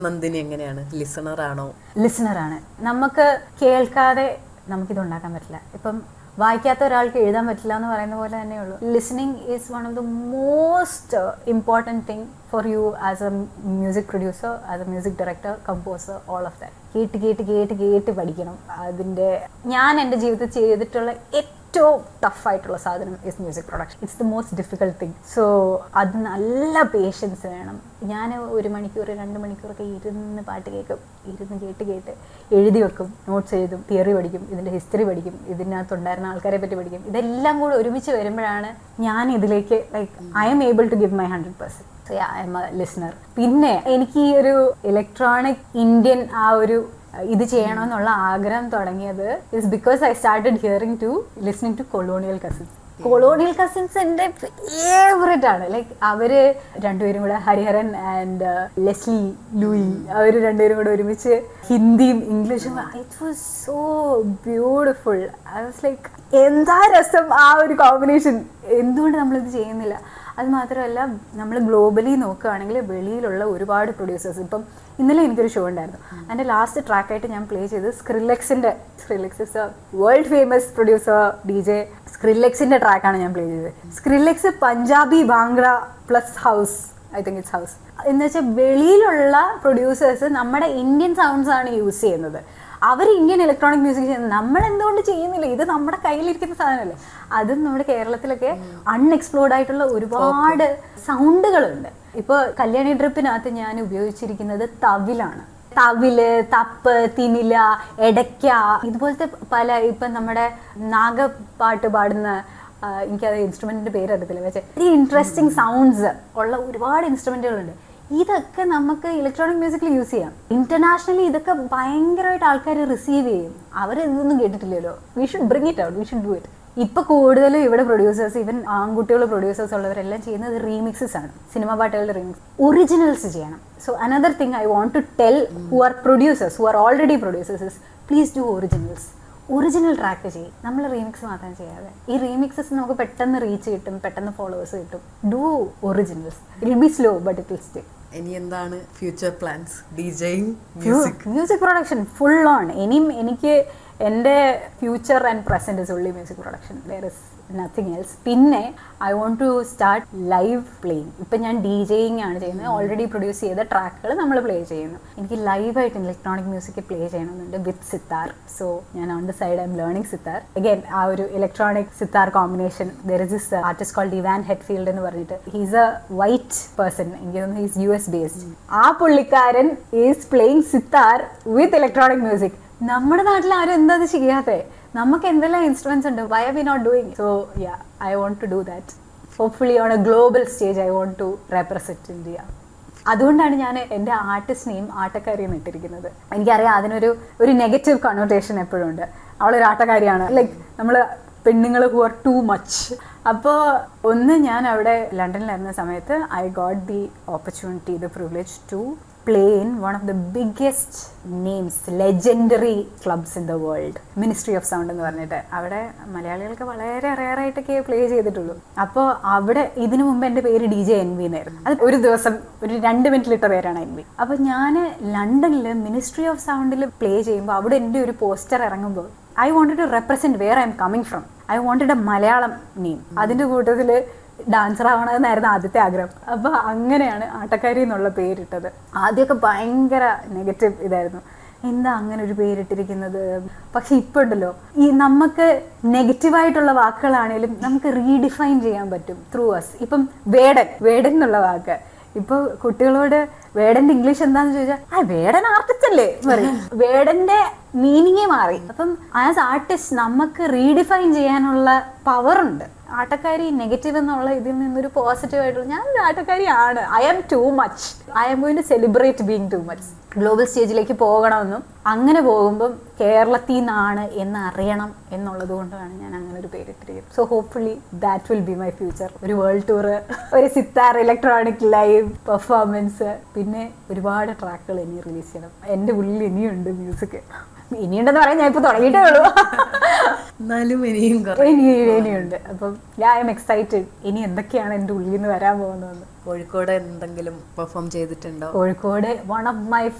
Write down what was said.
നന്ദിനി എങ്ങനെയാണ് ലിസണർ ആണോ ലിസണറാണ് നമുക്ക് കേൾക്കാതെ നമുക്കിത് ഉണ്ടാക്കാൻ പറ്റില്ല ഇപ്പം വായിക്കാത്ത ഒരാൾക്ക് എഴുതാൻ പറ്റില്ല എന്ന് പറയുന്ന പോലെ തന്നെയുള്ളൂ listening is one of the most important thing for you as a music producer as a music director composer all of that കേട്ട് കേട്ട് കേട്ട് കേട്ട് പഠിക്കണം അതിൻ്റെ ഞാൻ എൻ്റെ ജീവിതത്തിൽ ചെയ്തിട്ടുള്ള ഏറ്റവും ടഫായിട്ടുള്ള സാധനം is music production it's the most difficult thing so അത് നല്ല പേഷ്യൻസ് വേണം ഞാൻ ഒരു മണിക്കൂർ രണ്ട് മണിക്കൂറൊക്കെ ഇരുന്ന് പാട്ട് കേൾക്കും ഇരുന്ന് കേട്ട് കേട്ട് എഴുതി വെക്കും നോട്ട്സ് എഴുതും തിയറി പഠിക്കും ഇതിൻ്റെ ഹിസ്റ്ററി പഠിക്കും ഇതിനകത്തുണ്ടായിരുന്ന ആൾക്കാരെ പറ്റി പഠിക്കും ഇതെല്ലാം കൂടെ ഒരുമിച്ച് വരുമ്പോഴാണ് ഞാൻ ഇതിലേക്ക് like I'm able to give my hundred percent so I'm a listener പിന്നെ എനിക്ക് ഈ ഒരു ഇലക്ട്രോണിക് ഇന്ത്യൻ ആ ഒരു ഇത് ചെയ്യണമെന്നുള്ള ആഗ്രഹം തുടങ്ങിയത് is because I started hearing to listening to colonial cousins colonial cousins എൻ്റെ ഫേവറേറ്റ് ആണ് ലൈക്ക് അവര് രണ്ടുപേരും കൂടെ ഹരിഹരൻ ആൻഡ് ലെസ്ലി ലൂയി അവർ രണ്ടുപേരും കൂടെ ഒരുമിച്ച് ഹിന്ദിയും ഇംഗ്ലീഷും it was so beautiful I was like എന്താ രസം ആ ഒരു കോമ്പിനേഷൻ എന്തുകൊണ്ട് നമ്മളിത് ചെയ്യുന്നില്ല അത് മാത്രമല്ല നമ്മൾ ഗ്ലോബലി നോക്കുകയാണെങ്കിൽ വെളിയിലുള്ള ഒരുപാട് പ്രൊഡ്യൂസേഴ്സ് ഇപ്പം ഇന്നലെ എനിക്കൊരു ഷോ ഉണ്ടായിരുന്നു അതിൻ്റെ ലാസ്റ്റ് ട്രാക്കായിട്ട് ഞാൻ പ്ലേ ചെയ്ത് സ്ക്രില്ലെക്സിൻ്റെ Skrillex is a world famous producer D J സ്ക്രില്ലെക്സിൻ്റെ ട്രാക്കാണ് ഞാൻ പ്ലേ ചെയ്തത് Skrillex Punjabi bhangra plus house I think it's house എന്ന് വെച്ചാൽ വെളിയിലുള്ള പ്രൊഡ്യൂസേഴ്സ് നമ്മുടെ ഇന്ത്യൻ സൗണ്ട്സ് ആണ് യൂസ് ചെയ്യുന്നത് അവർ ഇന്ത്യൻ ഇലക്ട്രോണിക് മ്യൂസിക് ചെയ്യുന്നത് നമ്മൾ എന്തുകൊണ്ട് ചെയ്യുന്നില്ല ഇത് നമ്മുടെ കയ്യിലിരിക്കുന്ന സാധനമല്ലേ അതും നമ്മുടെ കേരളത്തിലൊക്കെ അൺഎക്സ്പ്ലോർഡ് ആയിട്ടുള്ള ഒരുപാട് സൗണ്ടുകളുണ്ട് ഇപ്പോൾ കല്യാണി ട്രിപ്പിനകത്ത് ഞാൻ ഉപയോഗിച്ചിരിക്കുന്നത് തവിലാണ് തവില് തപ്പ് തിനില എടയ്ക്ക ഇതുപോലത്തെ പല ഇപ്പം നമ്മുടെ നാഗപ്പാട്ട് പാടുന്ന ആ, എനിക്കത് ഇൻസ്ട്രുമെന്റിന്റെ പേര് അറിയത്തില്ല പക്ഷേ വെരി ഇൻട്രസ്റ്റിംഗ് സൗണ്ട്സ് ഉള്ള ഒരുപാട് ഇൻസ്ട്രുമെന്റുകളുണ്ട് ഇതൊക്കെ നമുക്ക് ഇലക്ട്രോണിക് മ്യൂസിക്കിൽ യൂസ് ചെയ്യാം ഇന്റർനാഷണലി ഇതൊക്കെ ഭയങ്കരമായിട്ട് ആൾക്കാർ റിസീവ് ചെയ്യും അവർ ഇതൊന്നും കേട്ടിട്ടില്ലല്ലോ we should bring it out we should do it ഇപ്പൊ കൂടുതലും ഇവിടെ പ്രൊഡ്യൂസേഴ്സ് ഈവൻ ആൺകുട്ടികൾ പ്രൊഡ്യൂസേഴ്സ് ഉള്ളവരെല്ലാം ചെയ്യുന്നത് റീമിക്സസ് ആണ് സിനിമ പാട്ടുകളുടെ റീമിക്സ് ഒറിജിനൽസ് ചെയ്യണം so another thing I want to tell who are producers who are already producers please do originals original track ചെയ്യും നമ്മൾ റീമിക്സ് മാത്രം ചെയ്യാതെ ഈ റീമിക്സസ് നമുക്ക് പെട്ടെന്ന് റീച്ച് കിട്ടും പെട്ടെന്ന് ഫോളോവേഴ്സ് കിട്ടും do originals it will be slow but it will stay ഇനി എന്താണ് future plans DJing music music production full on ഇനിയും എനിക്ക് എൻ്റെ future and present is only music production there is nothing else പിന്നെ I want to start live playing ഇപ്പം ഞാൻ D ജെയിങ് ആണ് ചെയ്യുന്നത് ഓൾറെഡി പ്രൊഡ്യൂസ് ചെയ്ത ട്രാക്കുകൾ നമ്മൾ പ്ലേ ചെയ്യുന്നു എനിക്ക് ലൈവായിട്ട് ഇലക്ട്രോണിക് മ്യൂസിക് പ്ലേ ചെയ്യണമെന്നുണ്ട് വിത്ത് സിത്താർ സോ ഞാൻ on the side I'm learning sitar again ആ ഒരു electronic sitar combination there is this artist called Ivan Headfield എന്ന് പറഞ്ഞിട്ട് ഹീസ് എ വൈറ്റ് പേഴ്സൺ എനിക്ക് തോന്നുന്നു ഹീസ് യു എസ് ബേസ്ഡ് ആ പുള്ളിക്കാരൻ is playing sitar with electronic music നമ്മുടെ നാട്ടിൽ ആരും എന്താ അത് ചെയ്യാത്തെ നമുക്ക് എന്തെല്ലാം ഇൻസ്ട്രുമെന്റ്സ് ഉണ്ട് why are we not doing so yeah I want to do that hopefully on a global stage I want to represent India അതുകൊണ്ടാണ് ഞാൻ എൻ്റെ ആർട്ടിസ്റ്റ് നെയിം ആട്ടക്കാരി എന്ന് ഇട്ടിരിക്കുന്നത് എനിക്കറിയാം അതിനൊരു ഒരു നെഗറ്റീവ് കണോട്ടേഷൻ എപ്പോഴും ഉണ്ട് അവളൊരു ആട്ടക്കാരിയാണ് ലൈക്ക് നമ്മൾ പെണ്ണുങ്ങൾ ഹു ആർ ടു മച്ച് അപ്പോൾ ഒന്ന് ഞാൻ അവിടെ ലണ്ടനിലായിരുന്ന സമയത്ത് I got the opportunity the privilege to play in one of the biggest names legendary clubs in the world Ministry of Sound എന്ന് പറഞ്ഞിട്ട് അവിടെ മലയാളികൾക്ക് വളരെ റയറായിട്ടൊക്കെ പ്ലേ ചെയ്തിട്ടുള്ളൂ അപ്പോൾ അവിടെ ഇതിനു മുമ്പ് എൻ്റെ പേര് ഡി ജെ എൻ വി എന്നായിരുന്നു അത് ഒരു ദിവസം ഒരു രണ്ട് മിനിറ്റിലിട്ട പേരാണ് എൻ വി അപ്പോൾ ഞാൻ ലണ്ടനിൽ മിനിസ്ട്രി ഓഫ് സൗണ്ടിൽ പ്ലേ ചെയ്യുമ്പോൾ അവിടെ എൻ്റെ ഒരു പോസ്റ്റർ ഇറങ്ങുമ്പോൾ I wanted to represent where I'm coming from I wanted a Malayalam name അതിൻ്റെ കൂട്ടത്തിൽ ഡാൻസർ ആവണമെന്നായിരുന്നു ആദ്യത്തെ ആഗ്രഹം അപ്പോൾ അങ്ങനെയാണ് ആട്ടക്കാരി എന്നുള്ള പേരിട്ടത് ആദ്യമൊക്കെ ഭയങ്കര നെഗറ്റീവ് ഇതായിരുന്നു എന്താ അങ്ങനെ ഒരു പേരിട്ടിരിക്കുന്നത് പക്ഷെ ഇപ്പൊ ഉണ്ടല്ലോ ഈ നമുക്ക് നെഗറ്റീവായിട്ടുള്ള വാക്കുകളാണേലും നമുക്ക് റീഡിഫൈൻ ചെയ്യാൻ പറ്റും ത്രൂ അസ് ഇപ്പം വേടൻ വേടൻ എന്നുള്ള വാക്ക് ഇപ്പൊ കുട്ടികളോട് വേടന്റെ ഇംഗ്ലീഷ് എന്താന്ന് ചോദിച്ചാൽ ആ വേടൻ ആർട്ടിസ്റ്റ് അല്ലേ പറയും വേടന്റെ മീനിങ്ങേ മാറി അപ്പം ആസ് ആർട്ടിസ്റ്റ് നമുക്ക് റീഡിഫൈൻ ചെയ്യാനുള്ള പവർ ഉണ്ട് ആട്ടക്കാരി നെഗറ്റീവ് എന്നുള്ള ഇതിൽ നിന്നൊരു പോസിറ്റീവ് ആയിട്ടുള്ള ഞാൻ ഒരു ആട്ടക്കാരിയാണ് I am too much I am going to celebrate being too much global സ്റ്റേജിലേക്ക് പോകണമെന്നും അങ്ങനെ പോകുമ്പം കേരളത്തിൽ നിന്നാണ് എന്ന് അറിയണം എന്നുള്ളത് കൊണ്ടാണ് ഞാൻ അങ്ങനെ ഒരു പേരിട്ടിരിക്കുന്നത് so hopefully that will be my future ഒരു വേൾഡ് ടൂർ ഒരു സിത്താർ ഇലക്ട്രോണിക് ലൈവ് പെർഫോമൻസ് പിന്നെ ഒരുപാട് ട്രാക്കുകൾ ഇനി റിലീസ് ചെയ്യണം എൻ്റെ ഉള്ളിൽ ഇനിയുണ്ട് മ്യൂസിക് ഇനിയുണ്ടെന്ന് പറയാൻ ഞാൻ ഇപ്പോൾ തുടങ്ങിയിട്ടേ ഉള്ളൂ എന്നാലും ഇനിയും കുറേ ഇനി ഇനിയുണ്ട് അപ്പം ഞാൻ എം എക്സൈറ്റഡ് ഇനി എന്തൊക്കെയാണ് എൻ്റെ ഉള്ളിൽ നിന്ന് വരാൻ പോകുന്നതെന്ന് കോഴിക്കോട് എന്തെങ്കിലും പെർഫോം ചെയ്തിട്ടുണ്ടോ കോഴിക്കോട് വൺ ഓഫ് മൈ